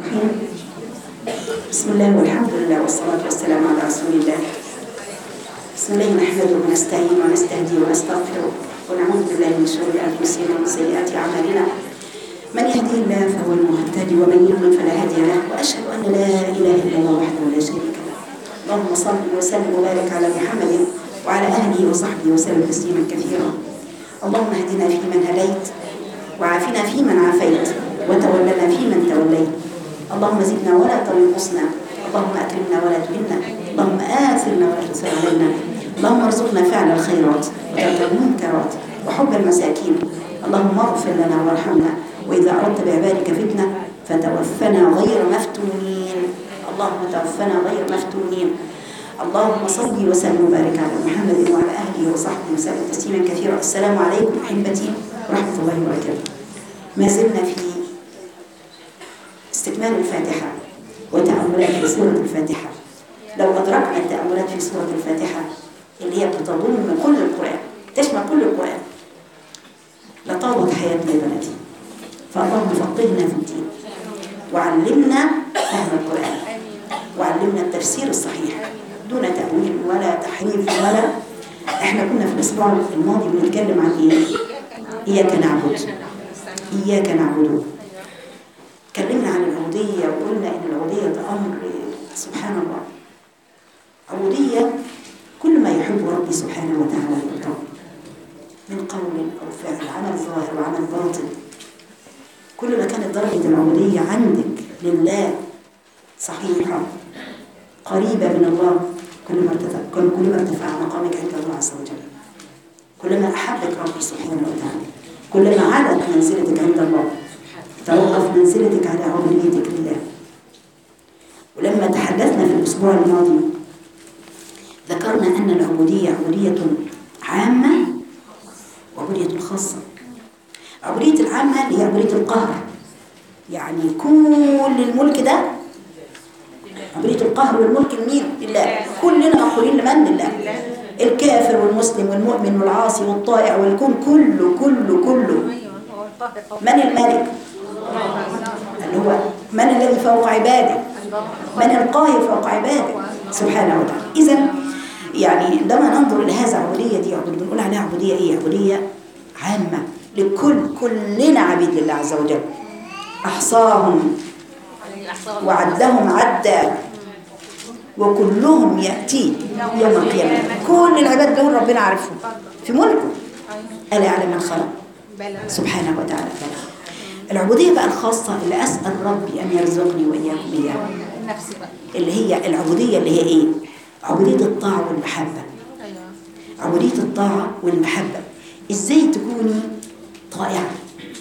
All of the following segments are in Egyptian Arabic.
الرحيم بسم الله والحمد لله والصلاة والسلام على رسول الله بسم الله نحمده ونستعين ونستهدي ونستغفره ونعوذ بالله من شرور أنفسنا ومن سيئات أعمالنا من يهدي الله فهو المهتدي ومن يضلل فلا هادي له وأشهد أن لا إله إلا الله وحده لا شريك له اللهم صل وسلم وبارك على محمد وعلى آله وصحبه وسلم تسليما كثيرا اللهم اهدنا فيمن هديت وعافنا فيمن عافيت وتولنا فيمن توليت اللهم زدنا ولا تنقصنا اللهم أكرمنا ولا تهنا اللهم آثرنا ولا تؤثر علينا اللهم ارزقنا فعل الخيرات وترك المنكرات وحب المساكين اللهم اغفر لنا وارحمنا وإذا أردت بعبادك فتنة فتوفنا غير مفتونين اللهم توفنا غير مفتونين اللهم صل وسلم وبارك على محمد وعلى اهله وصحبه وسلم تسليما كثيرا السلام عليكم احبتي ورحمه الله وبركاته ما زلنا في استكمال الفاتحه وتاملات في سوره الفاتحه لو ادركنا التاملات في سوره الفاتحه اللي هي بتضم كل القران تشمل كل القران لطابت حياتنا يا بناتي فاللهم فقهنا في الدين وعلمنا فهم القران وعلمنا التفسير الصحيح دون تأويل ولا تحريف ولا احنا كنا في الاسبوع الماضي بنتكلم عن ايه اياك نعبد اياك نعبد اتكلمنا عن العبودية وقلنا ان العبودية ده امر سبحان الله عبودية كل ما يحب ربي سبحانه وتعالى يرضاه من قول او فعل عمل ظاهر وعمل باطن كل ما كانت درجة العبودية عندك لله صحيحة قريبة من الله كل ما ارتفع كل ما ارتفع مقامك عند الله عز وجل كلما أحبك ربي سبحانه وتعالى كلما علت منزلتك عند الله توقف منزلتك على عبوديتك لله ولما تحدثنا في الأسبوع الماضي ذكرنا أن العبودية عبودية عامة وعبودية خاصة عبودية العامة هي عبودية القهر يعني كل الملك ده عملية القهر والملك لمين؟ لله كلنا مقهورين لمن؟ لله الكافر والمسلم والمؤمن والعاصي والطائع والكون كله كله كله من الملك؟ اللي هو من الذي فوق عباده؟ من القاهر فوق عباده؟ سبحانه وتعالى إذا يعني عندما ننظر إلى هذا العبودية دي عبودية بنقول عليها عبودية إيه؟ عبودية عامة لكل كلنا عبيد لله عز وجل أحصاهم وعدهم عدا وكلهم يأتي يوم القيامة كل العباد دول ربنا عارفهم في ملكه ألا يعلم من خلق سبحانه وتعالى العبودية بقى الخاصة اللي أسأل ربي أن يرزقني وإياكم إياها اللي هي العبودية اللي هي إيه؟ عبودية الطاعة والمحبة عبودية الطاعة والمحبة إزاي تكوني طائعة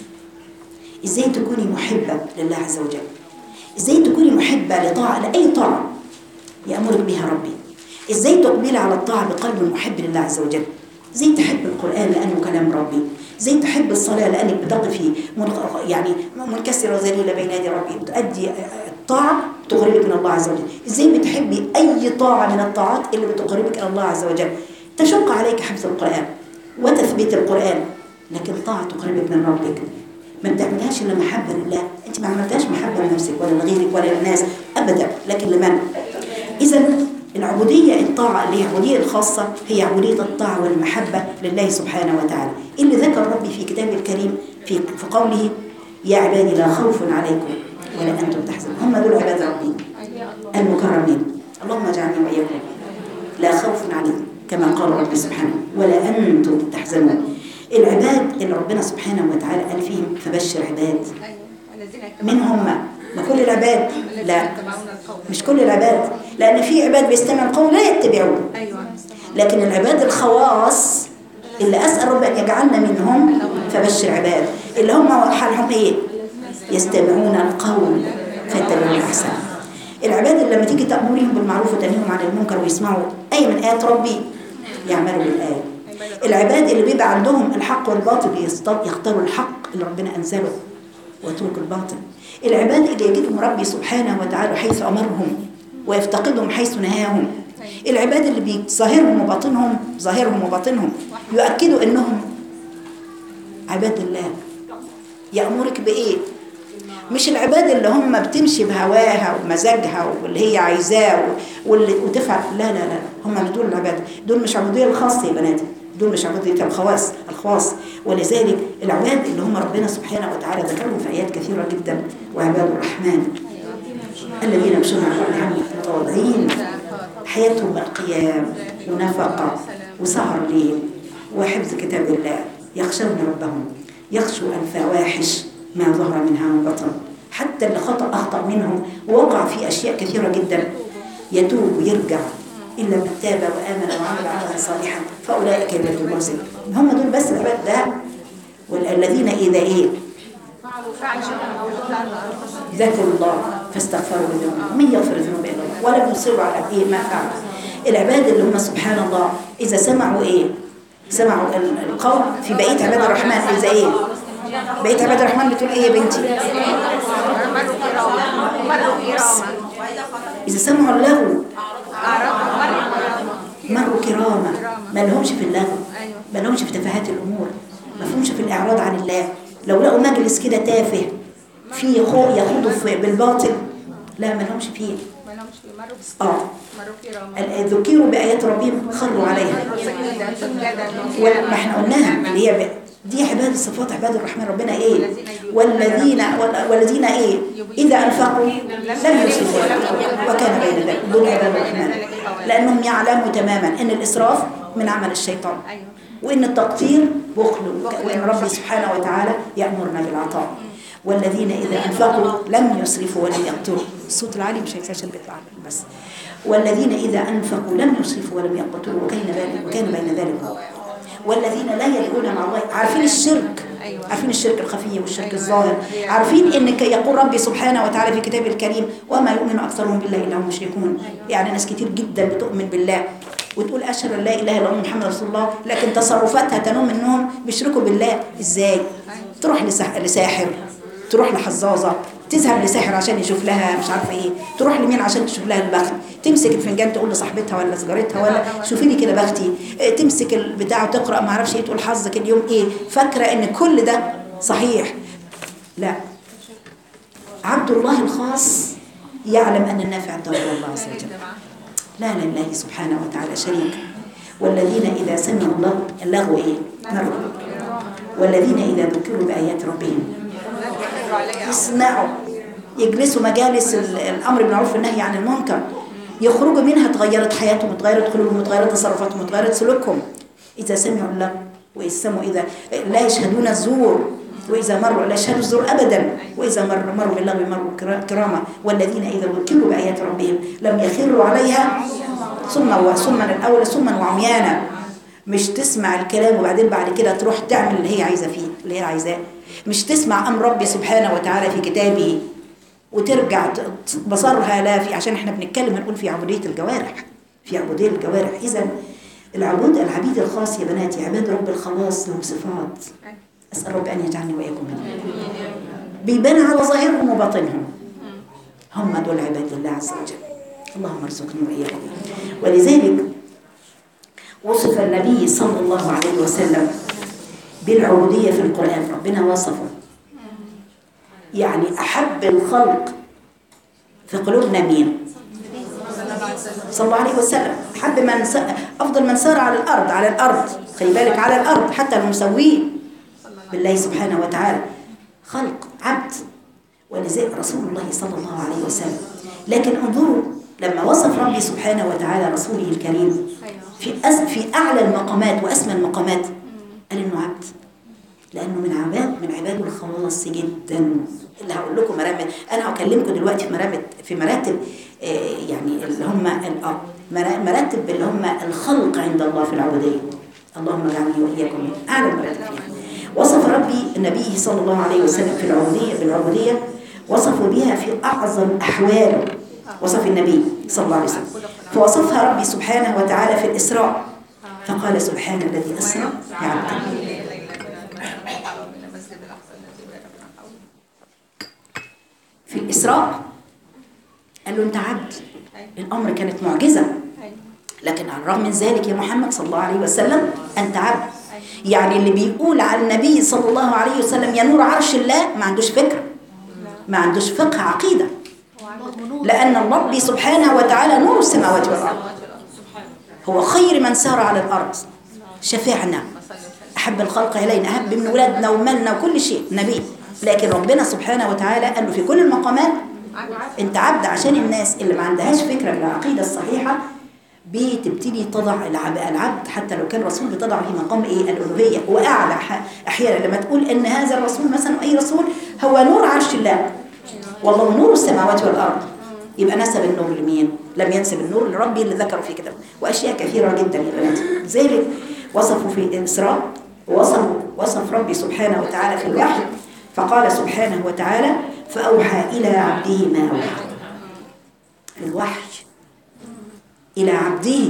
إزاي تكوني محبة لله عز وجل ازاي تكوني محبة لطاعة لأي طاعة يأمرك بها ربي ازاي تقبلي على الطاعة بقلب محب لله عز وجل ازاي تحب القرآن لأنه كلام ربي ازاي تحب الصلاة لأنك بتقفي يعني منكسرة وذليلة بين يدي ربي بتؤدي الطاعة تقربك من الله عز وجل ازاي بتحبي أي طاعة من الطاعات اللي بتقربك إلى الله عز وجل تشق عليك حفظ القرآن وتثبيت القرآن لكن طاعة تقربك من ربك ما بتعملهاش الا محبه لله انت ما عملتهاش محبه لنفسك ولا لغيرك ولا للناس ابدا لكن لمن اذا العبوديه الطاعه اللي هي العبوديه الخاصه هي عبوديه الطاعه والمحبه لله سبحانه وتعالى اللي ذكر ربي في كتابه الكريم في في قوله يا عبادي لا خوف عليكم ولا انتم تحزنون هم دول عباد ربي المكرمين اللهم اجعلني واياكم لا خوف عليكم كما قال ربي سبحانه ولا انتم تحزنون العباد اللي ربنا سبحانه وتعالى قال فيهم فبشر عباد من هم ما كل العباد لا مش كل العباد لأن في عباد بيستمع القول لا يتبعون لكن العباد الخواص اللي أسأل رب أن يجعلنا منهم فبشر عباد اللي هم حالهم إيه يستمعون القول فيتبعون أحسن العباد اللي لما تيجي تأمرهم بالمعروف وتنهيهم عن المنكر ويسمعوا أي من آيات ربي يعملوا بالآية العباد اللي بيبقى عندهم الحق والباطل يختاروا الحق اللي ربنا أنزله ويترك الباطل العباد اللي يجدهم ربي سبحانه وتعالى حيث أمرهم ويفتقدهم حيث نهاهم العباد اللي بظاهرهم وباطنهم ظاهرهم وباطنهم يؤكدوا انهم عباد الله يأمرك بإيه مش العباد اللي هم بتمشي بهواها ومزاجها واللي هي عايزاه واللي وتفعل لا لا لا هم مش دول العباد دول مش عبودية الخاصة يا بناتي دول مش عبودية الخواص الخواص ولذلك العباد اللي هم ربنا سبحانه وتعالى ذكرهم في آيات كثيرة جدا وعباد الرحمن الذين يمشون على الأرض متواضعين حياتهم بقى قيام ونفقة وسهر ليل وحفظ كتاب الله يخشون ربهم يخشوا الفواحش ما ظهر منها وبطن حتى اللي خطأ أخطأ منهم ووقع في أشياء كثيرة جدا يتوب ويرجع إلا من تاب وآمن وعمل عملا صالحا فأولئك يبدو المرسل هم دول بس العباد ده والذين إذا إيه ذكروا الله فاستغفروا لذنوبهم من يغفر الذنوب الا الله ولم يصروا على ايه ما فعلوا العباد اللي هم سبحان الله اذا سمعوا ايه سمعوا ال- القول في بقيه عباد الرحمن اذا ايه بقيه عباد الرحمن بتقول ايه يا بنتي مروا كراما مروا كراما اذا سمعوا اللغو أعرفوا مروا كراما مروا كراما ما لهمش في اللغو أيوة. ما لهمش في تفاهات الامور ما فهمش في الاعراض عن الله لو لقوا مجلس كده تافه فيه خو يخوضوا في- بالباطل لا ما لهمش فيه ما لهمش في مروا بس اه مروا كراما ال- ذكروا بآيات ربهم خروا عليها سجدا سجدا وما احنا قلناها اللي هي ب- دي عباد الصفات عباد الرحمن ربنا ايه والذين وال- والذين ايه اذا انفقوا لم يسرفوا وكان بين ذلك دول عباد الرحمن لانهم يعلموا تماما ان الاسراف من عمل الشيطان أيوة وان التقتير بخل وان ربي سبحانه وتعالى يامرنا بالعطاء والذين اذا انفقوا لم يسرفوا ولم يقتروا الصوت العالي مش هيكساش بيطلع بس والذين اذا انفقوا لم يسرفوا ولم يقتروا وكان ذلك وكان بين ذلك والذين لا يدعون مع الله عارفين الشرك أيوة. عارفين الشرك الخفي والشرك أيوة. الظاهر عارفين ان ك- يقول ربي سبحانه وتعالى في كتابه الكريم وما يؤمن اكثرهم بالله الا هم مشركون يعني ناس كتير جدا بتؤمن بالله وتقول اشهد ان لا اله الا الله محمد رسول الله لكن تصرفاتها تنوم انهم بيشركوا بالله ازاي تروح لسح- لساحر تروح لحظاظه تذهب لساحر عشان يشوف لها مش عارفه ايه تروح لمين عشان تشوف لها البخت تمسك الفنجان تقول لصاحبتها ولا سجارتها ولا شوفي لي كده بختي إيه، تمسك البتاع وتقرا ما اعرفش ايه تقول حظك اليوم ايه فاكره ان كل ده صحيح لا عبد الله الخاص يعلم ان النافع عنده هو الله عز وجل لا لله سبحانه وتعالى شريك والذين اذا سمعوا اللغو اللغو ايه مروا والذين اذا ذكروا بايات ربهم يسمعوا يجلسوا مجالس ال- الامر بالمعروف والنهي عن المنكر يخرجوا منها تغيرت حياتهم تغيرت قلوبهم تغيرت تصرفاتهم تغيرت سلوكهم اذا سمعوا اللغو واذا سمعوا اذا لا يشهدون الزور واذا مروا لا يشهدوا الزور ابدا واذا مر مروا باللغو مروا كرا- كراما والذين اذا ذكروا بايات ربهم لم يخروا عليها صما وصما الاول صما وعميانا مش تسمع الكلام وبعدين بعد كده تروح تعمل اللي هي عايزه فيه اللي هي عايزاه مش تسمع امر ربي سبحانه وتعالى في كتابه وترجع ت- ت- بصرها لا في عشان احنا بنتكلم هنقول في عبوديه الجوارح في عبوديه الجوارح اذا العبود العبيد الخاص يا بناتي عباد رب الخواص لهم صفات اسال رب ان يجعلني واياكم منهم بيبان على ظاهرهم وباطنهم هم دول عباد الله عز وجل اللهم ارزقنا واياكم ولذلك وصف النبي صلى الله عليه وسلم بالعبودية في القرآن ربنا وصفه يعني أحب الخلق في قلوبنا مين صلى الله عليه وسلم أحب من س... أفضل من سار على الأرض على الأرض خلي بالك على الأرض حتى المسوين بالله سبحانه وتعالى خلق عبد ولذلك رسول الله صلى الله عليه وسلم لكن انظروا لما وصف ربي سبحانه وتعالى رسوله الكريم في أس في أعلى المقامات وأسمى المقامات قال إنه عبد لأنه من عباد من عباد الخواص جدا اللي هقول لكم مراتب أنا هكلمكم دلوقتي في مراتب في مراتب آه، يعني اللي هم ال- آه، مرا- مراتب اللي هم الخلق عند الله في العبودية اللهم اجعلني وإياكم من أعلى المراتب فيها وصف ربي النبي صلى الله عليه وسلم في العبودية بالعبودية وصفوا بها في أعظم أحواله وصف النبي صلى الله عليه وسلم فوصفها ربي سبحانه وتعالى في الإسراء فقال سبحان الذي أسرى بعبده في الإسراء قال له أنت عبد الأمر كانت معجزة لكن على الرغم من ذلك يا محمد صلى الله عليه وسلم أنت عبد يعني اللي بيقول على النبي صلى الله عليه وسلم يا نور عرش الله ما عندوش فكرة ما عندوش فقه عقيدة لأن الرب سبحانه وتعالى نور السماوات والأرض هو خير من سار على الأرض شفيعنا أحب الخلق إلينا أحب من ولادنا ومالنا وكل شيء نبي لكن ربنا سبحانه وتعالى قال له في كل المقامات انت عبد عشان الناس اللي ما عندهاش فكرة بالعقيدة الصحيحة بتبتدي تضع العب- العبد حتى لو كان رسول بتضع في مقام ايه الالوهيه واعلى ح- احيانا لما تقول ان هذا الرسول مثلا اي رسول هو نور عرش الله والله نور السماوات والارض يبقى نسب النور لمين؟ لم ينسب النور لربي اللي ذكره في كتابه واشياء كثيره جدا يا بناتي ذلك وصفوا في الاسراء وصفوا وصف ربي سبحانه وتعالى في الوحي فقال سبحانه وتعالى فاوحى الى عبده ما اوحى الوحي إلى عبده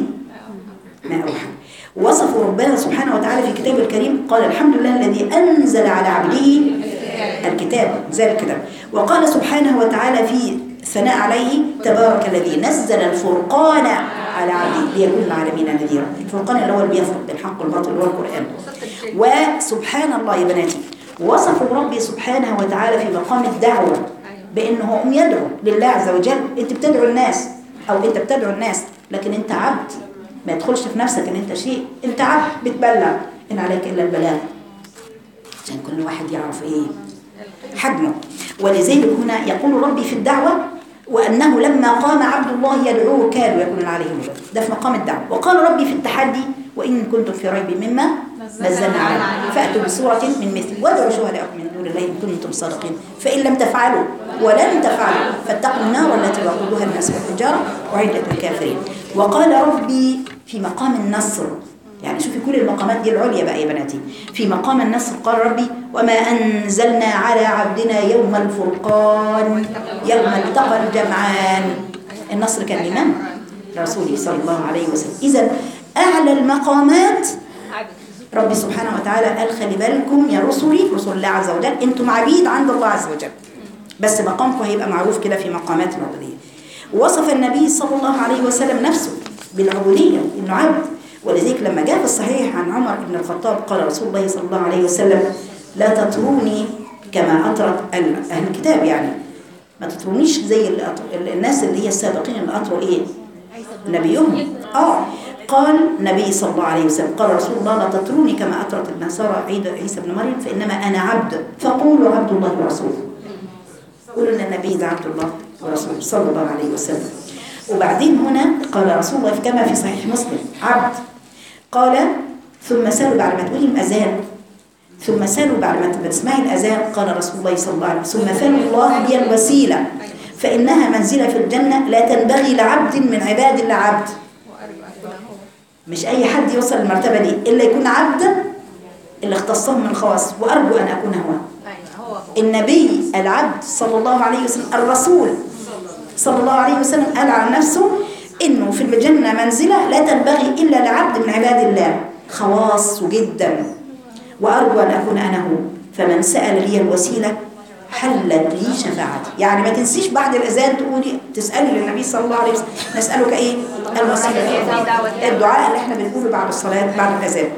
ما أوحى وصفوا ربنا سبحانه وتعالى في كتابه الكريم قال الحمد لله الذي أنزل على عبده الكتاب زي الكتاب وقال سبحانه وتعالى في الثناء عليه تبارك الذي نزل الفرقان على عبده ليكون العالمين نذيرا الفرقان اللي هو اللي بيفرق بين الحق والباطل اللي هو القرآن وسبحان الله يا بناتي وصفوا ربي سبحانه وتعالى في مقام الدعوة بأنه هو أم يدعو لله عز وجل أنت بتدعو الناس أو أنت بتدعو الناس لكن أنت عبد ما يدخلش في نفسك أن أنت شيء أنت عبد بتبلغ إن عليك إلا البلاغ عشان كل واحد يعرف إيه حجمه ولذلك هنا يقول ربي في الدعوة وأنه لما قام عبد الله يدعوه كانوا يكونون عليه مجد ده في مقام الدعوة وقال ربي في التحدي وإن كنتم في ريب مما نزلنا عليه فأتوا بسورة من مثل وادعوا شهداءكم من دون الله إن كنتم صادقين فإن لم تفعلوا ولن تفعلوا فاتقوا النار التي وقودها الناس والحجارة وعدة الكافرين وقال ربي في مقام النصر يعني شوفي كل المقامات دي العليا بقى يا بناتي في مقام النصر قال ربي وما أنزلنا على عبدنا يوم الفرقان يوم التقى الجمعان النصر كان لمن؟ لرسوله صلى الله عليه وسلم إذا أعلى المقامات ربي سبحانه وتعالى قال خلي بالكم يا رسلي رسل الله عز وجل انتم عبيد عند الله عز وجل بس مقامكم هيبقى معروف كده في مقامات العبودية وصف النبي صلى الله عليه وسلم نفسه بالعبودية انه عبد ولذلك لما جاء في الصحيح عن عمر بن الخطاب قال رسول الله صلى الله عليه وسلم لا تطروني كما أطرت ال- أهل الكتاب يعني ما تطرونيش زي اللي أطر- ال- الناس اللي هي السابقين اللي أطروا إيه نبيهم آه قال النبي صلى الله عليه وسلم قال رسول الله لا تطروني كما أطرت النصارى عيد عيسى بن مريم فإنما أنا عبد فقولوا عبد الله ورسوله قولوا ان النبي ده عبد الله ورسوله صلى الله عليه وسلم وبعدين هنا قال رسول الله كما في صحيح مسلم عبد قال ثم سالوا بعد ما تقولي الاذان ثم سالوا بعد ما تسمعي الاذان قال رسول الله صلى الله عليه وسلم ثم سالوا الله بي الوسيله فانها منزله في الجنه لا تنبغي لعبد من عباد الله عبد مش اي حد يوصل للمرتبه دي الا يكون عبدا اللي اختصه من الخواص وارجو ان اكون هو ايوه هو هو النبي العبد صلى الله عليه وسلم الرسول صلى الله عليه وسلم قال عن نفسه انه في الجنه منزله لا تنبغي الا لعبد من عباد الله خواص جدا وارجو ان اكون انا هو فمن سال لي الوسيله حلت لي شفاعتي يعني ما تنسيش بعد الاذان تقولي تسالي للنبي صلى الله عليه وسلم نسالك ايه الوسيله الدعاء اللي احنا بنقوله بعد الصلاه بعد الاذان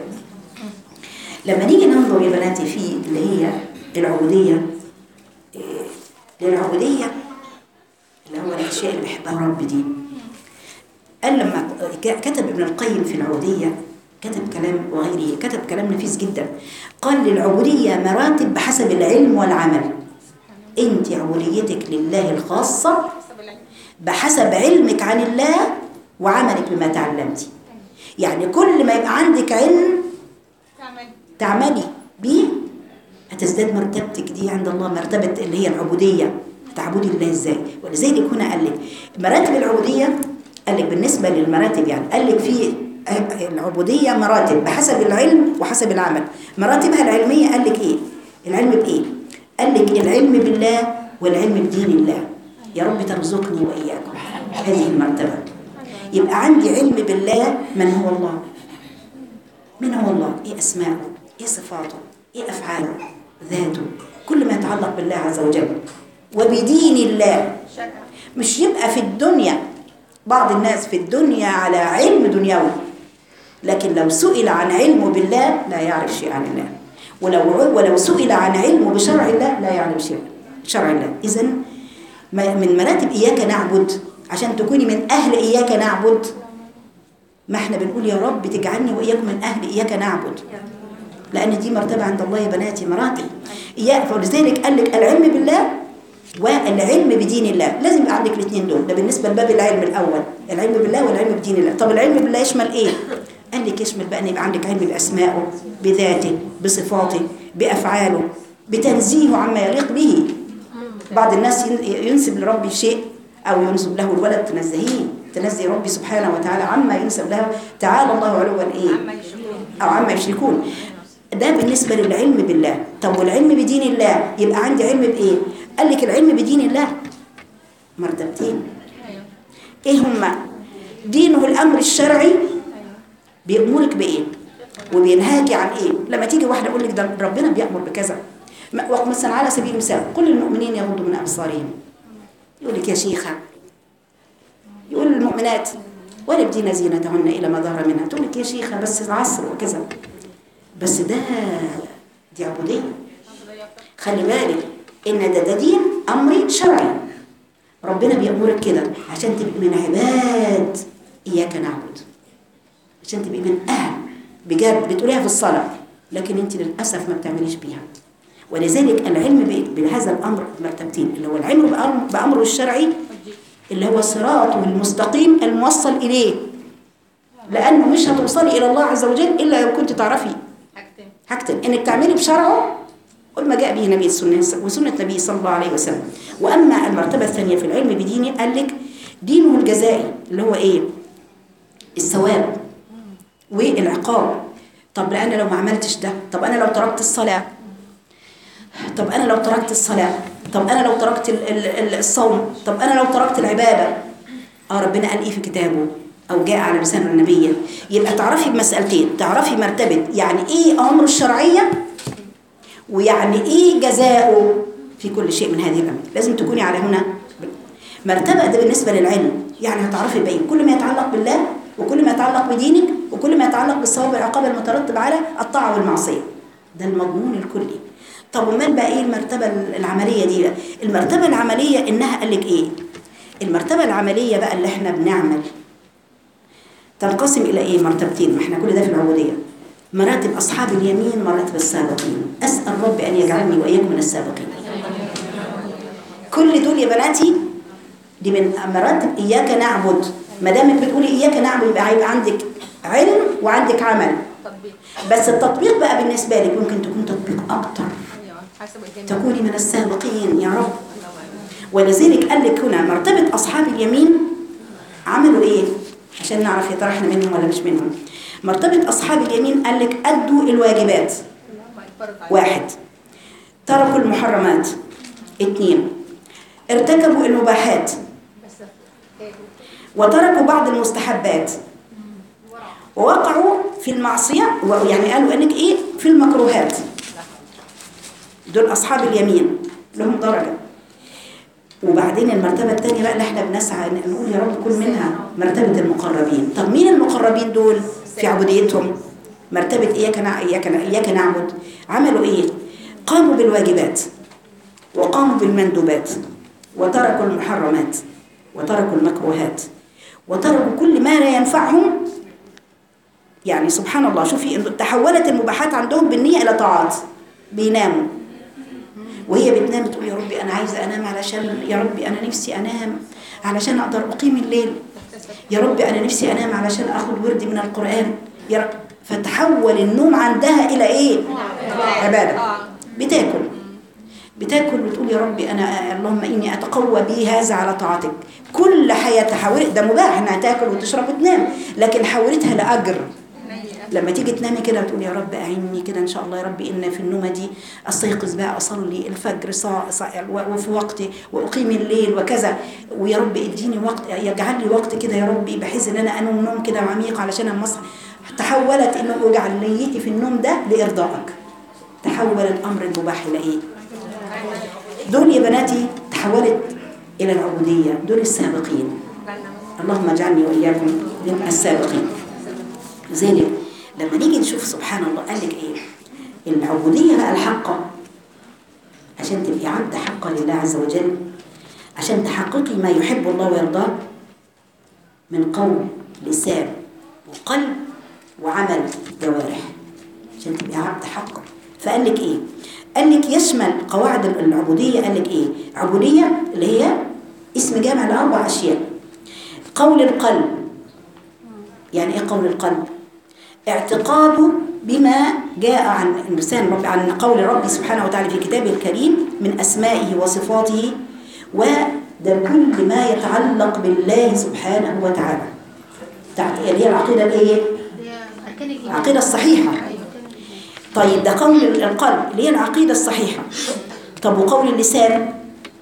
لما نيجي ننظر يا بناتي في اللي هي العبودية إيه، للعبودية اللي هو الأشياء اللي بيحبها رب دي قال لما ك- كتب ابن القيم في العبودية كتب كلام وغيره كتب كلام نفيس جدا قال للعبودية مراتب بحسب العلم والعمل انت عبوديتك لله الخاصة حسب العلم بحسب علمك عن الله وعملك بما تعلمتي يعني كل ما يبقى عندك علم تعمل تعملي بيه هتزداد مرتبتك دي عند الله مرتبة اللي هي العبودية تعبدي الله ازاي ولذلك هنا قال لك مراتب العبودية قال لك بالنسبة للمراتب يعني قال لك في العبودية مراتب بحسب العلم وحسب العمل مراتبها العلمية قال لك ايه العلم بايه قال لك العلم بالله والعلم بدين الله يا رب ترزقني وإياكم هذه المرتبة يبقى عندي علم بالله من هو الله من هو الله ايه اسماءه ايه صفاته ايه افعاله ذاته كل ما يتعلق بالله عز وجل وبدين الله شرع مش يبقى في الدنيا بعض الناس في الدنيا على علم دنيوي لكن لو سئل عن علمه بالله لا يعرف شيء عن الله ولو ولو سئل عن علمه بشرع الله لا يعلم شيء شرع الله إذا من مراتب إياك نعبد عشان تكوني من أهل إياك نعبد ما احنا بنقول يا رب تجعلني وإياكم من أهل إياك نعبد لأن دي مرتبة عند الله يا بناتي مراتب إياك فلذلك قال لك العلم بالله والعلم بدين الله لازم يبقى عندك الاثنين دول ده بالنسبة لباب العلم الأول العلم بالله والعلم بدين الله طب العلم بالله يشمل إيه؟ قال لك يشمل بقى أن يبقى عندك علم بأسمائه بذاته بصفاته بأفعاله بتنزيهه عما يليق به بعض الناس ين- ينسب لربي شيء أو ينسب له الولد تنزهيه تنزه ربي سبحانه وتعالى عما ينسب له تعالى الله علوا إيه عما يشركون أو عما يشركون ده بالنسبة للعلم بالله طب والعلم بدين الله يبقى عندي علم بإيه قال لك العلم بدين الله مرتبتين ايوه إيه هما دينه الأمر الشرعي بيأمرك بإيه وبينهاكي عن إيه لما تيجي واحدة أقول لك ده ربنا بيأمر بكذا ما- مثلا على سبيل المثال كل المؤمنين يغضوا من أبصارهم يقول لك يا شيخة يقول للمؤمنات ولا يبدين زينتهن إلى ما ظهر منها تقول لك يا شيخة بس العصر وكذا بس ده دي عبودية خلي بالك إن ده, ده دين أمري شرعي ربنا بيأمرك كده عشان تبقي من عباد إياك نعبد عشان تبقي من أهل بجد بتقوليها في الصلاة لكن أنت للأسف ما بتعمليش بيها ولذلك العلم ب- بهذا الأمر مرتبتين اللي هو العلم بأمر- بأمره الشرعي اللي هو صراطه المستقيم الموصل إليه لأنه مش هتوصلي إلى الله عز وجل إلا لو كنت تعرفي حاجتين حاجتين انك تعملي بشرعه قل ما جاء به نبي السنة وسنة النبي صلى الله عليه وسلم وأما المرتبة الثانية في العلم بدينه قال لك دينه الجزائي اللي هو إيه الثواب والعقاب طب أنا لو ما عملتش ده طب أنا لو تركت الصلاة طب أنا لو تركت الصلاة طب أنا لو تركت ال- ال- ال- الصوم طب أنا لو تركت العبادة اه ربنا قال ايه في كتابه او جاء على لسان النبي يبقى تعرفي بمسألتين تعرفي مرتبة يعني ايه امر الشرعية ويعني ايه جزاؤه في كل شيء من هذه الامر لازم تكوني على هنا مرتبة ده بالنسبة للعلم يعني هتعرفي بين كل ما يتعلق بالله وكل ما يتعلق بدينك وكل ما يتعلق بالثواب والعقاب المترتب على الطاعة والمعصية ده المضمون الكلي طب امال بقى ايه المرتبة العملية دي بقى؟ المرتبة العملية انها قال لك ايه المرتبة العملية بقى اللي احنا بنعمل تنقسم إلى إيه مرتبتين ما احنا كل ده في العبودية مراتب أصحاب اليمين مراتب السابقين أسأل رب أن يجعلني وإياكم من السابقين كل دول يا بناتي دي من مراتب إياك نعبد ما دامك بتقولي إياك نعبد يبقى هيبقى عندك علم وعندك عمل تطبيق بس التطبيق بقى بالنسبة لك ممكن تكون تطبيق أكتر ايوه حسب الجميع تكوني من السابقين يا رب ولذلك قال لك هنا مرتبة أصحاب اليمين عملوا إيه؟ عشان نعرف يا ترى احنا منهم ولا مش منهم. مرتبة أصحاب اليمين قال لك أدوا الواجبات واحد تركوا المحرمات اثنين ارتكبوا المباحات بس إيه؟ وتركوا بعض المستحبات ووقعوا في المعصية يعني قالوا انك ايه في المكروهات دول اصحاب اليمين لهم درجة وبعدين المرتبة الثانية بقى اللي احنا بنسعى إن نقول يا رب كن منها مرتبة المقربين طب مين المقربين دول في عبوديتهم مرتبة إياك نع... إياك نع... إياك نعبد عملوا إيه قاموا بالواجبات وقاموا بالمندوبات وتركوا المحرمات وتركوا المكروهات وتركوا كل ما لا ينفعهم يعني سبحان الله شوفي إن تحولت المباحات عندهم بالنية إلى طاعات بيناموا وهي بتنام تقول يا ربي أنا عايزة أنام علشان يا ربي أنا نفسي أنام علشان أقدر أقيم الليل يا ربي أنا نفسي أنام علشان أخذ وردي من القرآن يا رب فتحول النوم عندها إلى إيه؟ عبادة بتاكل بتاكل وتقول يا ربي أنا اللهم إني أتقوى بي هذا على طاعتك كل حياتها حولت ده مباح إنها تاكل وتشرب وتنام لكن حولتها لأجر لما تيجي تنامي كده وتقولي يا رب أعني كده إن شاء الله يا رب إن في النومة دي أستيقظ بقى أصلي الفجر صا صا وفي وقتي وأقيم الليل وكذا ويا رب اديني وقت يجعل لي وقت كده يا ربي بحيث إن أنا أنوم نوم كده عميق علشان أما أصحى تحولت إنه أجعل نيتي في النوم ده لإرضائك تحول الأمر المباح إلى إيه؟ دول يا بناتي تحولت إلى العبودية دول السابقين اللهم اجعلني وإياكم من السابقين لذلك لما نيجي نشوف سبحان الله قال لك ايه العبودية بقى الحقة عشان تبقي عبد حقا لله عز وجل عشان تحققي ما يحب الله ويرضاه من قول لسان وقلب وعمل جوارح عشان تبقي عبد حقا فقال لك ايه قال لك يشمل قواعد العبوديه قال لك ايه عبوديه اللي هي اسم جامع لاربع اشياء قول القلب يعني ايه قول القلب اعتقاده بما جاء عن لسان رب عن قول ربي سبحانه وتعالى في كتابه الكريم من اسمائه وصفاته وده كل ما يتعلق بالله سبحانه وتعالى تع- اللي هي العقيده الايه العقيده الصحيحه طيب ده قول القلب اللي هي العقيده الصحيحه طب وقول اللسان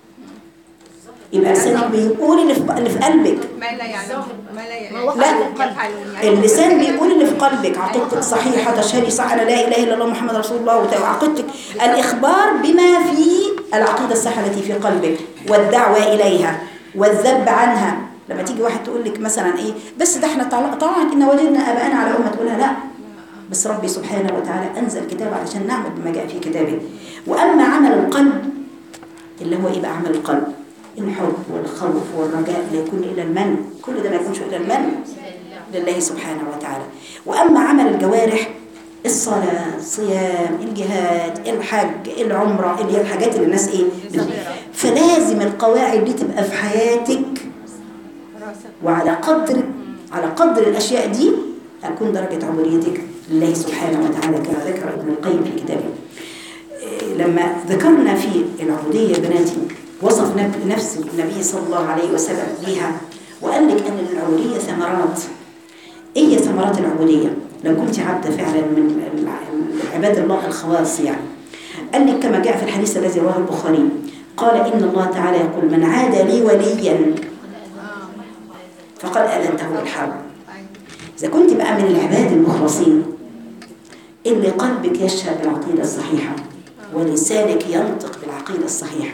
يبقى لسانك بيقول اللي في اللي في قلبك ما لا يعلم ما لا يعلم لا. يفعلون يعني اللسان بيقول اللي في قلبك عقيدتك صحيحة تشهدي صح أنا لا إله إلا الله محمد رسول الله وت- وعقيدتك الإخبار بما في العقيدة الصحيحة التي في قلبك والدعوة إليها والذب عنها لما تيجي واحد تقول لك مثلا إيه بس ده احنا طلع- طبعا إن وجدنا آباءنا على أمة تقولها لا بس ربي سبحانه وتعالى أنزل كتاب علشان نعمل بما جاء في كتابه وأما عمل القلب اللي هو ايه بقى عمل القلب الحب والخوف والرجاء لا يكون الا المن كل ده ما يكونش الا المن لله سبحانه وتعالى واما عمل الجوارح الصلاة الصيام الجهاد الحج العمرة اللي هي الحاجات اللي الناس ايه بت- فلازم القواعد دي تبقى في حياتك راسك وعلى قدر على قدر الاشياء دي تكون درجة عبوديتك لله سبحانه وتعالى كما ذكر ابن القيم في كتابه إيه، لما ذكرنا في العبودية يا بناتي وصف نب- نفس النبي صلى الله عليه وسلم ليها وقال لك أن العبودية ثمرات إيه هي ثمرات العبودية؟ لو كنت عبدة فعلا من الع- عباد الله الخواص يعني قال لك كما جاء في الحديث الذي رواه البخاري قال إن الله تعالى يقول من عاد لي وليا فقد أذنته بالحرب إذا كنت بقى من العباد المخلصين اللي قلبك يشهد بالعقيدة الصحيحة ولسانك ينطق بالعقيدة الصحيحة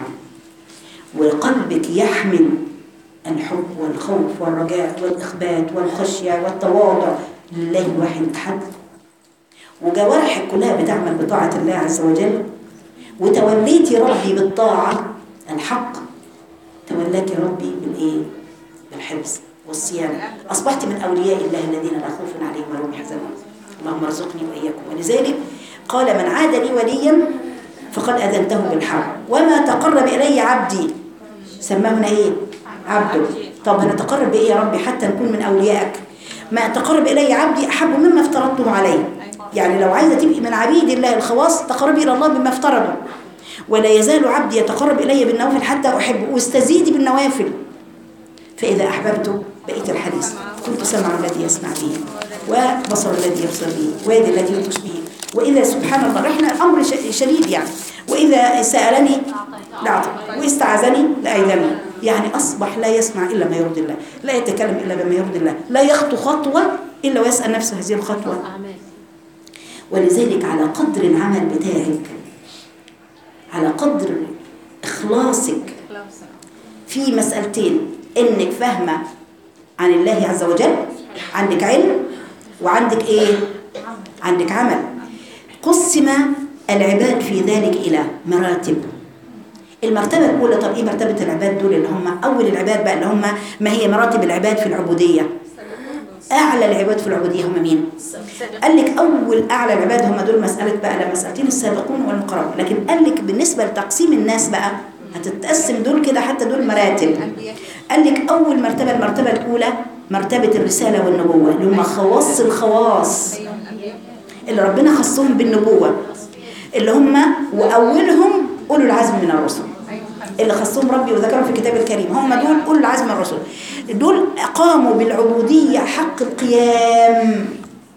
وقلبك يحمل الحب والخوف والرجاء والإخبات والخشية والتواضع لله الواحد الأحد وجوارحك كلها بتعمل بطاعة الله عز وجل وتوليتي ربي بالطاعة الحق تولاك ربي بالإيه؟ بالحفظ والصيانة أصبحت من أولياء الله الذين لا خوف عليهم ولا هم يحزنون اللهم ارزقني وإياكم ولذلك قال من عاد لي وليا فقد أذنته بالحرب وما تقرب إلي عبدي سماهنا إيه؟ عبده طب هنتقرب بإيه يا ربي حتى نكون من أوليائك ما تقرب إلي عبدي أحب مما افترضته عليه يعني لو عايزة تبقي من عبيد الله الخواص تقربي إلى الله بما افترضه ولا يزال عبدي يتقرب إلي بالنوافل حتى أحبه واستزيدي بالنوافل فإذا أحببته بقيت الحديث كنت سمع الذي يسمع به وبصر الذي يبصر به ويد الذي يبطش به وإذا سبحان الله احنا الأمر ش- شديد يعني وإذا سألني لأعطي واستعاذني لأيذني يعني أصبح لا يسمع إلا ما يرضي الله لا يتكلم إلا بما يرضي الله لا يخطو خطوة إلا ويسأل نفسه هذه الخطوة ولذلك على قدر العمل بتاعك على قدر إخلاصك في مسألتين إنك فاهمة عن الله عز وجل عندك علم وعندك إيه عندك عمل قسم العباد في ذلك إلى مراتب المرتبة الأولى طب إيه مرتبة العباد دول اللي هم أول العباد بقى اللي هم ما هي مراتب العباد في العبودية أعلى العباد في العبودية هم مين؟ قال لك أول أعلى العباد هم دول مسألة بقى لا مسألتين السابقون والمقربون لكن قال لك بالنسبة لتقسيم الناس بقى هتتقسم دول كده حتى دول مراتب قال لك أول مرتبة المرتبة الأولى مرتبة الرسالة والنبوة اللي هم خواص الخواص ايوه الانبياء اللي ربنا خصهم بالنبوة اللي هم وأولهم أولو العزم من الرسل ايوه اللي خصهم ربي وذكرهم في الكتاب الكريم هم دول أولو العزم من الرسل دول قاموا بالعبودية حق القيام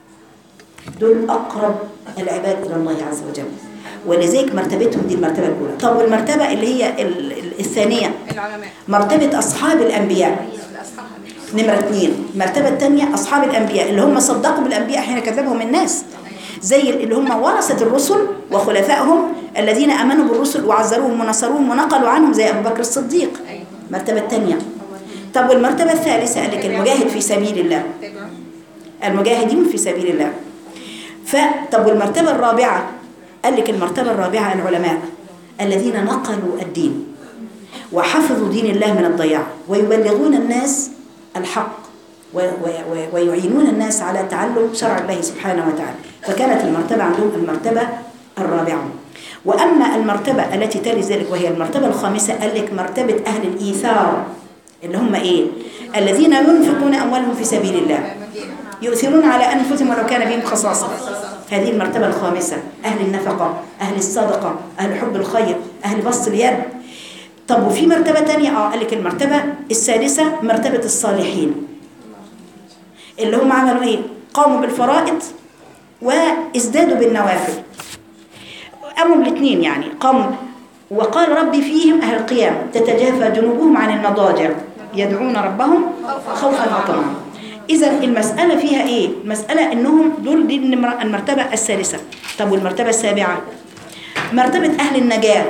دول أقرب العباد إلى الله عز وجل ولذلك مرتبتهم دي المرتبة الأولى طب والمرتبة اللي هي ال- ال- الثانية العلماء مرتبة أصحاب الأنبياء الاصحاب نمرة اثنين المرتبة الثانية أصحاب الأنبياء اللي هم صدقوا بالأنبياء حين كذبهم الناس زي اللي هم ورثة الرسل وخلفائهم الذين آمنوا بالرسل وعزروهم ونصروهم ونقلوا عنهم زي أبو بكر الصديق ايوه المرتبة الثانية طب والمرتبة الثالثة قال لك المجاهد في سبيل الله تابعوا المجاهدين في سبيل الله ف طب والمرتبة الرابعة قال لك المرتبة الرابعة العلماء الذين نقلوا الدين وحفظوا دين الله من الضياع ويبلغون الناس الحق و- و- و- ويعينون الناس على تعلم شرع الله سبحانه وتعالى فكانت المرتبة عندهم المرتبة الرابعة وأما المرتبة التي تلي ذلك وهي المرتبة الخامسة قال لك مرتبة أهل الإيثار اللي هم إيه الذين ينفقون أموالهم في سبيل الله يؤثرون على أنفسهم ولو كان بهم خصاصة هذه المرتبة الخامسة أهل النفقة أهل الصدقة أهل حب الخير أهل بسط اليد طب وفي مرتبة تانية اه قال لك المرتبة السادسة مرتبة الصالحين اللي هم عملوا ايه قاموا بالفرائض وازدادوا بالنوافل قاموا بالاثنين يعني قاموا وقال ربي فيهم أهل القيام تتجافى جنوبهم عن المضاجع يدعون ربهم خوفا وطمعا إذا المسألة فيها إيه؟ المسألة إنهم دول دي النمرة- المرتبة الثالثة طب والمرتبة السابعة مرتبة أهل النجاة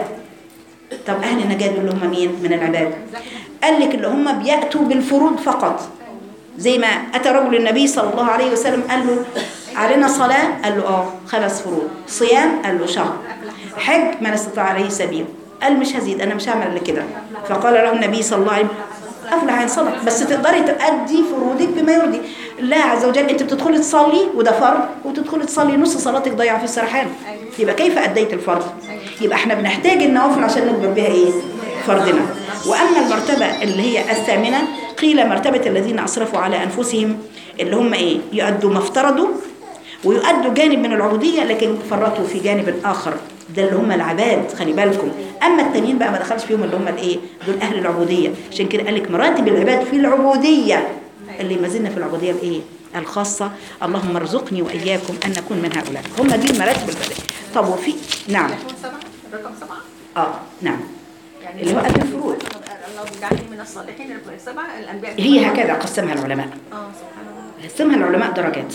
طب أهل النجاة دول اللي هم مين من العباد قال لك اللي هم بيأتوا بالفروض فقط زي ما أتى رجل النبي صلى الله عليه وسلم قال له علينا صلاة قال له آه خمس فروض صيام قال له شهر حج من استطاع عليه سبيل قال مش هزيد أنا مش هعمل إلا كده فقال له النبي صلى الله عليه وسلم أفلح إن صدق بس تقدري تأدي فروضك بما يرضي الله عز وجل أنت بتدخلي تصلي وده فرض وتدخلي تصلي نص صلاتك ضيعة في السرحان يبقى كيف أديت الفرض يبقى احنا بنحتاج النوافل عشان نكبر بها إيه فرضنا وأما المرتبة اللي هي الثامنة قيل مرتبة الذين أسرفوا على أنفسهم اللي هم إيه يؤدوا ما افترضوا ويؤدوا جانب من العبودية لكن فرطوا في جانب آخر ده اللي هم العباد خلي بالكم أما التانيين بقى ما دخلش فيهم اللي هم الإيه دول أهل العبودية عشان كده قال لك مراتب العباد في العبودية اللي ما زلنا في العبودية الإيه الخاصة اللهم ارزقني وإياكم أن نكون من هؤلاء هم دي المراتب العبادية طب وفي نعم رقم سبعة رقم سبعة آه نعم يعني اللي هو أدى الفروض الله بيجعلني من الصالحين رقم سبعة الأنبياء هي هكذا قسمها العلماء اه سبحان الله قسمها العلماء درجات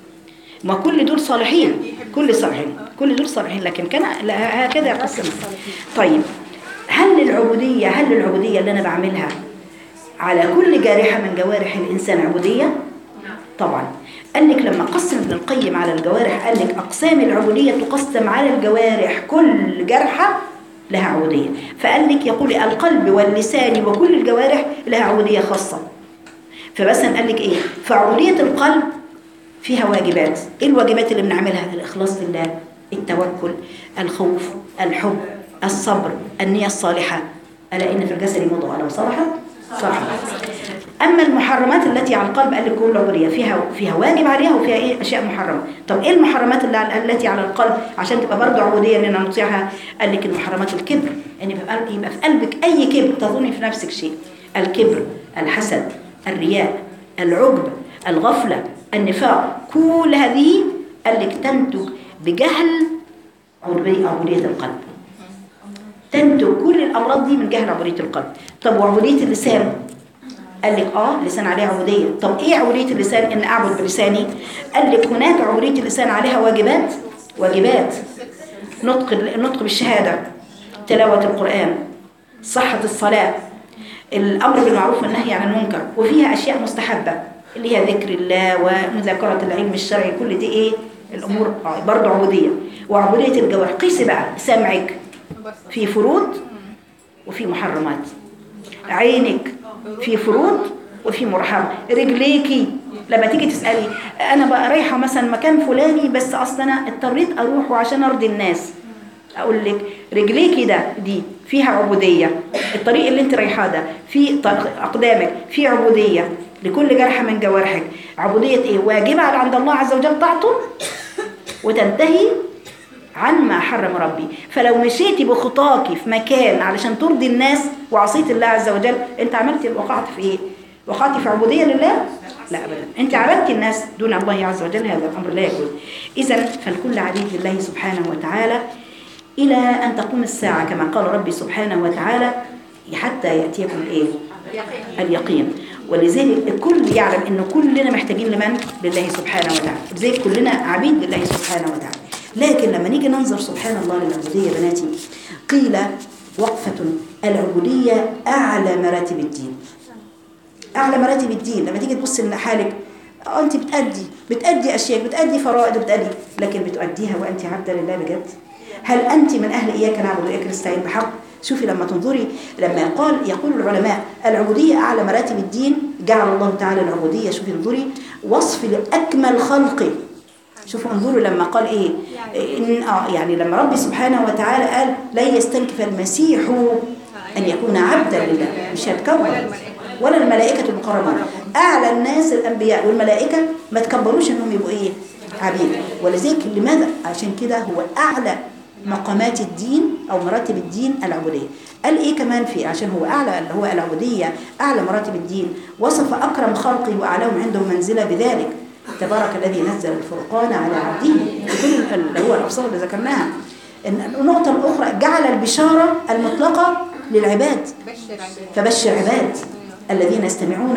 ما كل دول صالحين كل صالحين كل دول صالحين لكن كان لا هكذا قسمها طيب هل العبودية هل العبودية اللي أنا بعملها على كل جارحة من جوارح الإنسان عبودية طبعا قال لك لما قسم ابن القيم على الجوارح قال لك أقسام العبودية تقسم على الجوارح كل جرحة لها عبودية فقال لك يقول القلب واللسان وكل الجوارح لها عبودية خاصة فمثلا قال لك ايه فعبودية القلب فيها واجبات ايه الواجبات اللي بنعملها الاخلاص لله التوكل الخوف الحب الصبر النية الصالحة ألا إن في الجسد مضغة لو صلحت صح أما المحرمات التي على القلب قال لك كل عبودية فيها فيها واجب عليها وفيها إيه أشياء محرمة طب إيه المحرمات اللي على التي على القلب عشان تبقى برضه عبودية إننا نطيعها قال لك المحرمات الكبر إن يبقى يبقى في قلبك أي كبر تظني في نفسك شيء الكبر الحسد الرياء العجب الغفلة النفاق كل هذه قال لك تنتج بجهل عبودية عبودية القلب تنتج كل الأمراض دي من جهل عبودية القلب طب وعبودية اللسان قال لك اه اللسان عليه عبودية طب ايه عبودية اللسان ان اعبد بلساني قال لك هناك عبودية اللسان عليها واجبات واجبات نطق النطق بالشهادة تلاوة القرآن صحة الصلاة الأمر بالمعروف والنهي عن المنكر وفيها أشياء مستحبة اللي هي ذكر الله ومذاكرة العلم الشرعي كل دي ايه الأمور آه برضه عبودية وعبودية الجوارح قيسي بقى سمعك في فروض وفي محرمات عينك في فروض وفي محرم رجليكي لما تيجي تسألي أنا بقى رايحة مثلا مكان فلاني بس أصلا أنا اضطريت أروح عشان أرضي الناس أقول لك رجليكي ده دي فيها عبودية الطريق اللي انت رايحاه ده في طريق أقدامك في عبودية لكل جرح من جوارحك عبودية إيه واجبة على عند الله عز وجل طاعته وتنتهي عن ما حرم ربي فلو مشيتي بخطاكي في مكان علشان ترضي الناس وعصيت الله عز وجل انت عملتي وقعت في ايه وقعتي في عبودية لله لا ابدا انت عبدتي الناس دون الله عز وجل هذا الامر لا يكون اذا فالكل عبيد لله سبحانه وتعالى الى ان تقوم الساعه كما قال ربي سبحانه وتعالى حتى ياتيكم الايه اليقين ولذلك الكل يعلم ان كلنا محتاجين لمن لله سبحانه وتعالى لذلك كلنا عبيد لله سبحانه وتعالى لكن لما نيجي ننظر سبحان الله للعبودية يا بناتي قيل وقفة العبودية أعلى مراتب الدين أعلى مراتب الدين لما تيجي تبص لحالك آه، أنت بتأدي بتأدي أشياء بتأدي فرائض بتأدي لكن بتؤديها وأنت عبدة لله بجد هل أنت من أهل إياك نعبد وإياك نستعين بحق شوفي لما تنظري لما قال يقول العلماء العبودية أعلى مراتب الدين جعل الله تعالى العبودية شوفي انظري وصف لأكمل خلقه شوفوا انظروا لما قال ايه إن آه يعني لما ربي سبحانه وتعالى قال لن يستنكف المسيح ان يكون عبدا لله مش هيتكبر ولا الملائكة المقربون أعلى الناس الأنبياء والملائكة ما تكبروش إنهم يبقوا إيه عبيد ولذلك لماذا عشان كده هو أعلى مقامات الدين أو مراتب الدين العبودية قال إيه كمان في عشان هو أعلى اللي هو العبودية أعلى مراتب الدين وصف أكرم خلقه وأعلاهم عنده منزلة بذلك تبارك الذي نزل الفرقان على عبده كل اللي هو الأبصار اللي ذكرناها إن النقطة الأخرى جعل البشارة المطلقة للعباد بشر عباد فبشر عباد الذين يستمعون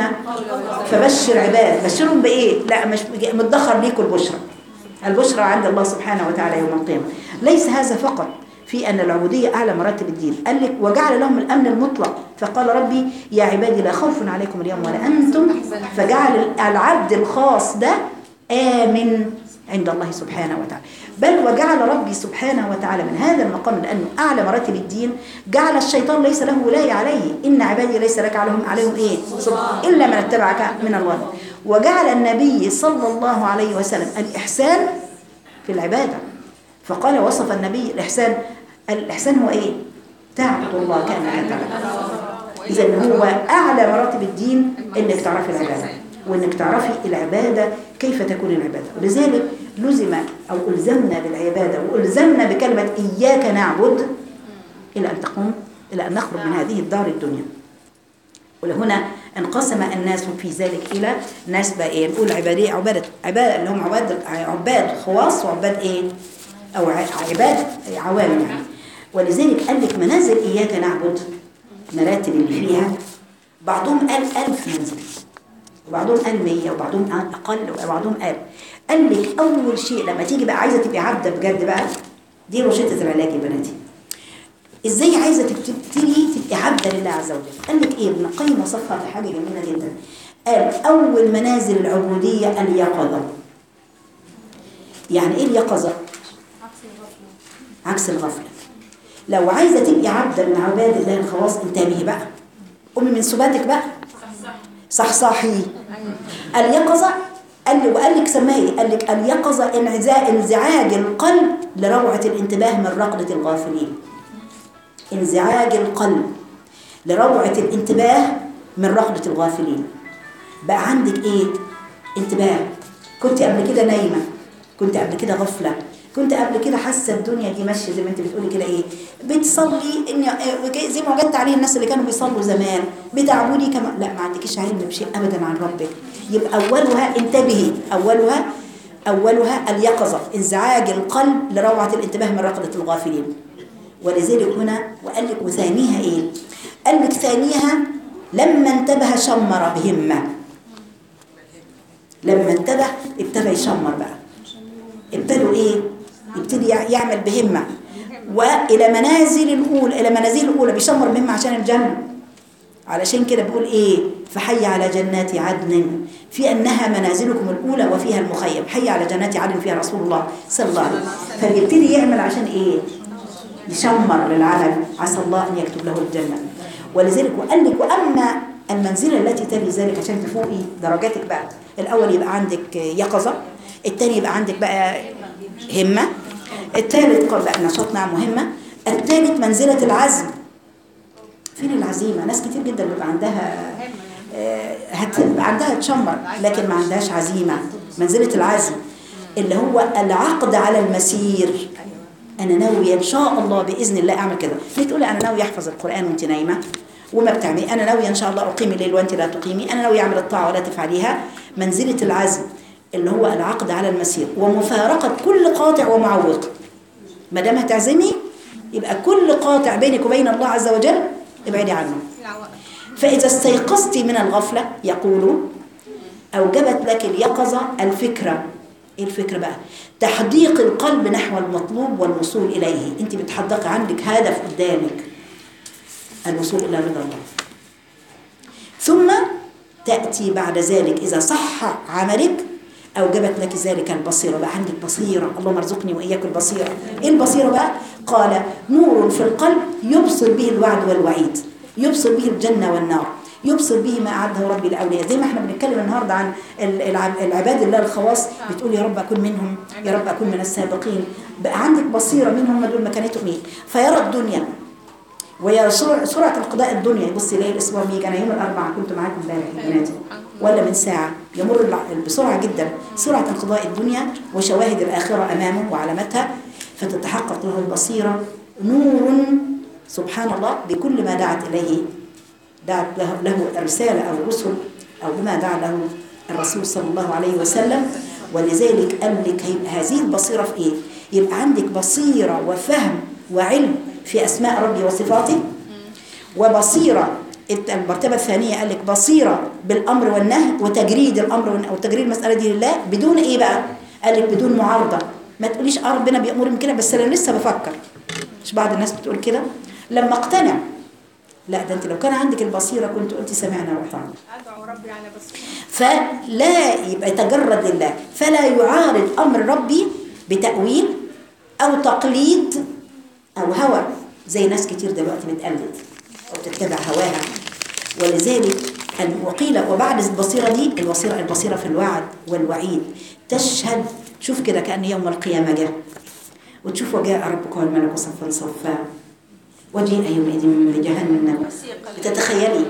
فبشر عباد بشرهم بإيه؟ لا مش مدخر ليكم البشرى البشرى عند الله سبحانه وتعالى يوم القيامة ليس هذا فقط في أن العبودية أعلى مراتب الدين قال لك وجعل لهم الأمن المطلق فقال ربي يا عبادي لا خوف عليكم اليوم ولا أنتم فجعل العبد الخاص ده آمن عند الله سبحانه وتعالى بل وجعل ربي سبحانه وتعالى من هذا المقام لأنه أعلى مراتب الدين جعل الشيطان ليس له ولاية عليه إن عبادي ليس لك عليهم عليهم إيه سب- إلا من اتبعك من الوضع وجعل النبي صلى الله عليه وسلم الإحسان في العبادة فقال وصف النبي الإحسان الإحسان هو إيه تعبد الله كأنك تراه إذا هو أعلى مراتب الدين إنك تعرفي العبادة وإنك تعرفي العبادة كيف تكون العبادة ولذلك لزم أو ألزمنا بالعبادة وألزمنا بكلمة إياك نعبد إلى أن تقوم إلى أن نخرج من هذه الدار الدنيا ولهنا انقسم الناس في ذلك إلى ناس بقى إيه نقول عبادية عبادة عبادة اللي هم عباد عباد خواص وعباد إيه أو ع- عباد عوام يعني ولذلك قال لك منازل إياك نعبد مراتب اللي فيها بعضهم قال ألف منزل وبعضهم قال 100 وبعضهم قال أقل وبعضهم قال قال لك أول شيء لما تيجي بقى عايزة تبقي عبدة بجد بقى دي روشتة العلاج يا بناتي ازاي عايزة تبتدي تبقي عبدة لله عز وجل قال لك ايه ابن القيم وصفها في حاجة جميلة جدا قال أول منازل العبودية اليقظة يعني ايه اليقظة عكس الغفلة لو عايزة تبقي عبدة من عباد الله الخواص انتبهي بقى قومي من سباتك بقى صحصحي اليقظة قال لي وقال لك سماها ايه؟ قال لك اليقظة انعزاء انزعاج القلب لروعة الانتباه من رقدة الغافلين انزعاج القلب لروعة الانتباه من رقدة الغافلين بقى عندك ايه انتباه كنت قبل كده نايمة كنت قبل كده غفلة كنت قبل كده حاسه الدنيا دي ماشيه زي ما انت بتقولي كده ايه بتصلي ان آه، زي ما وجدت عليه الناس اللي كانوا بيصلوا زمان بتعبدي كما لا ما عندكيش علم بشيء ابدا عن ربك يبقى اولها انتبهي اولها اولها اليقظه انزعاج القلب لروعه الانتباه من رقده الغافلين ولذلك هنا وقال لك وثانيها ايه قال لك ثانيها لما انتبه شمر بهمه لما انتبه ابتدى يشمر بقى ابتدوا ايه يبتدي يع- يعمل بهمة والى منازل الاولى الى منازل الاولى بيشمر بهمة عشان الجنة علشان كده بيقول ايه فحي على جنات عدن في انها منازلكم الاولى وفيها المخيم حي على جنات عدن فيها رسول الله صلى الله عليه وسلم فبيبتدي يعمل عشان ايه يشمر للعمل عسى الله ان يكتب له الجنه ولذلك وقال لك واما المنزله التي تلي ذلك عشان تفوقي درجاتك بقى الاول يبقى عندك يقظه الثاني يبقى عندك بقى همه الثالث قال بقى نشاط نعم مهمه الثالث منزله العزم فين العزيمه ناس كتير جدا بيبقى عندها آه، هتبقى عندها تشمر لكن ما عندهاش عزيمه منزله العزم اللي هو العقد على المسير انا ناويه ان شاء الله باذن الله اعمل كده ليه تقولي انا ناويه احفظ القران وانت نايمه وما بتعملي انا ناويه ان شاء الله اقيم الليل وانت لا تقيمي انا ناويه اعمل الطاعه ولا تفعليها منزله العزم اللي هو العقد على المسير ومفارقه كل قاطع ومعوق ما دام هتعزمي يبقى كل قاطع بينك وبين الله عز وجل ابعدي عنه العوائق فإذا استيقظت من الغفلة يقول أوجبت لك اليقظة الفكرة إيه الفكرة بقى؟ تحديق القلب نحو المطلوب والوصول إليه أنت بتحدق عندك هدف قدامك الوصول إلى رضا الله ثم تأتي بعد ذلك إذا صح عملك أوجبت لك ذلك البصيرة بقى عندك بصيرة اللهم ارزقني وإياك البصيرة إيه البصيرة بقى قال نور في القلب يبصر به الوعد والوعيد يبصر به الجنة والنار يبصر به ما أعده ربي لأولياء زي ما احنا بنتكلم النهاردة عن ال- العب- العباد الله الخواص بتقول يا رب أكون منهم يا رب أكون من السابقين بقى عندك بصيرة منهم دول مكانتهم إيه فيرى الدنيا ويا سرعة سرعة انقضاء الدنيا يبص يلاقي الأسبوع بيجي أنا يوم الأربعاء كنت معاكم امبارح يا بناتي ولا من ساعة يمر الع- بسرعة جدا سرعة انقضاء الدنيا وشواهد الآخرة أمامه وعلامتها فتتحقق له البصيرة نور سبحان الله بكل ما دعت إليه دعت له, له الرسالة أو الرسل أو بما دعا له الرسول صلى الله عليه وسلم ولذلك قال لك هيبقى هذه البصيرة في إيه؟ يبقى عندك بصيرة وفهم وعلم في أسماء ربي وصفاته وبصيرة الت- المرتبة الثانية قال لك بصيرة بالأمر والنهي وتجريد الأمر والنهي أو تجريد المسألة دي لله بدون إيه بقى؟ قال لك بدون معارضة ما تقوليش اه ربنا بيأمرني كده بس أنا لسه بفكر مش بعض الناس بتقول كده لما اقتنع لا ده انت لو كان عندك البصيرة كنت قلت سمعنا وأطعنا ادعو ربي على بصيره فلا يبقى يتجرد لله فلا يعارض أمر ربي بتأويل أو تقليد أو هوى زي ناس كتير دلوقتي بتقلد أو بتتبع هواها ولذلك ال- وقيل وبعد البصيرة دي البصيرة البصيرة في الوعد والوعيد تشهد شوف كده كأن يوم القيامة جاء وتشوف وجاء ربك والملك صفا صفا وجيء يومئذ بجهنم بتتخيلي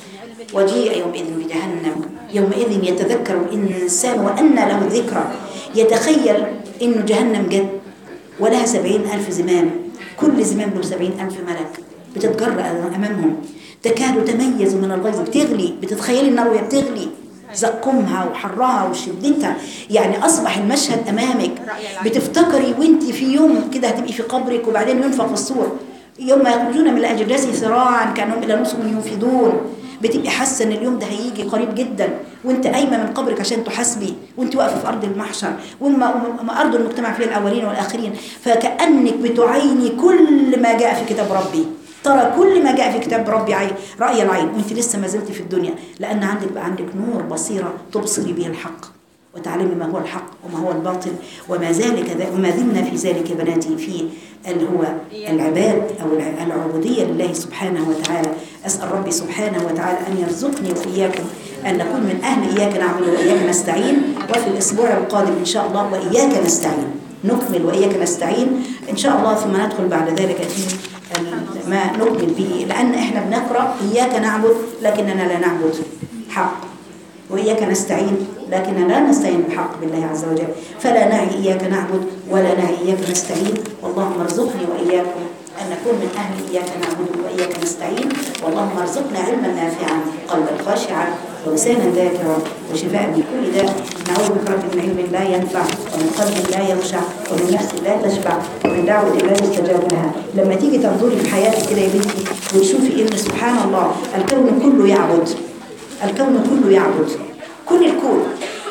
وجيء يومئذ بجهنم يومئذ يتذكر الإنسان وأن له الذكرى يتخيل إنه جهنم جد ولها سبعين ألف زمام كل زمام له سبعين ألف ملك بتتجرأ أمامهم تكاد تميز من الغيظ بتغلي بتتخيلي النار وهي بتغلي زقمها وحرها وشدتها يعني أصبح المشهد أمامك بتفتكري وانت في يوم كده هتبقي في قبرك وبعدين ينفخ في الصور يوم ما يخرجون من الأجداث سراعا كأنهم إلى نصب ينفضون بتبقي حاسه ان اليوم ده هيجي قريب جدا وانت قايمه من قبرك عشان تحاسبي وانت واقفه في ارض المحشر وما وما ارض المجتمع فيها الاولين والاخرين فكانك بتعيني كل ما جاء في كتاب ربي ترى كل ما جاء في كتاب ربي عين راي العين وانت لسه ما زلت في الدنيا لان عندك بقى عندك نور بصيره تبصري به الحق وتعلمي ما هو الحق وما هو الباطل وما ذلك ذا- وما زلنا في ذلك يا بناتي في اللي هو العباد او الع- العبوديه لله سبحانه وتعالى اسال ربي سبحانه وتعالى ان يرزقني واياكم ان نكون من اهل اياك نعبد واياك نستعين وفي الاسبوع القادم ان شاء الله واياك نستعين نكمل واياك نستعين ان شاء الله ثم ندخل بعد ذلك في ال- ما نكمل به لان احنا بنقرا اياك نعبد لكننا لا نعبد حق وإياك نستعين لكننا لا نستعين بالحق بالله عز وجل فلا نعي إياك نعبد ولا نعي إياك نستعين واللهم ارزقني وإياكم أن نكون من أهل إياك نعبد وإياك نستعين واللهم ارزقنا علما نافعا قلبا خاشعا ولسانا ذاكرا وشفاء من كل داء نعوذ بك رب من علم لا ينفع ومن قلب لا يخشع ومن نفس لا تشبع ومن دعوة لا يستجاب لها لما تيجي تنظري في حياتك كده يا بنتي وتشوفي إن سبحان الله الكون كله يعبد الكون كله يعبد كل الكون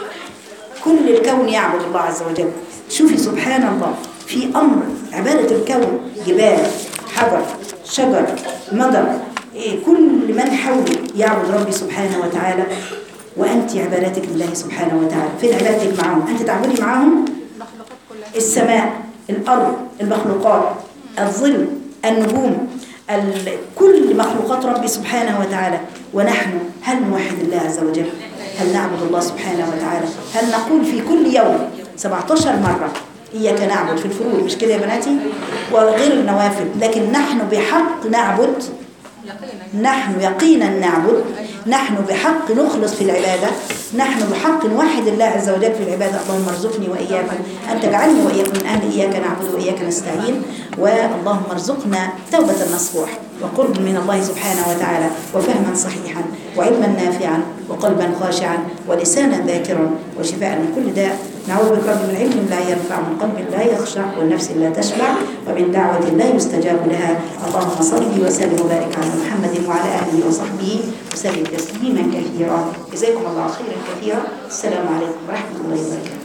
كل الكون يعبد الله عز وجل شوفي سبحان الله في أمر عبادة الكون جبال حجر شجر مدر إيه، كل من حولك يعبد ربي سبحانه وتعالى وأنت عبادتك لله سبحانه وتعالى فين عبادتك معهم أنت تعبدي معهم المخلوقات كلها السماء الأرض المخلوقات الظل النجوم ال- كل مخلوقات ربي سبحانه وتعالى ونحن هل نوحد الله عز وجل هل نعبد الله سبحانه وتعالى هل نقول في كل يوم 17 مرة إياك نعبد في الفروض مش كده يا بناتي وغير النوافل لكن نحن بحق نعبد يقينا نحن يقينا نعبد نحن بحق نخلص في العبادة نحن بحق نوحد الله عز وجل في العبادة اللهم ارزقني وإياكم أن تجعلني وإياكم من أهل إياك نعبد وإياك نستعين واللهم ارزقنا توبة نصوح وقرب من الله سبحانه وتعالى وفهما صحيحا وعلما نافعا وقلبا خاشعا ولسانا ذاكرا وشفاء من كل داء نعوذ بك رب من علم لا ينفع من قلب لا يخشع والنفس لا تشبع ومن دعوة لا يستجاب لها اللهم صل وسلم وبارك على محمد وعلى آله وصحبه وسلم تسليما كثيرا جزاكم الله خيرا كثيرا السلام عليكم ورحمة الله وبركاته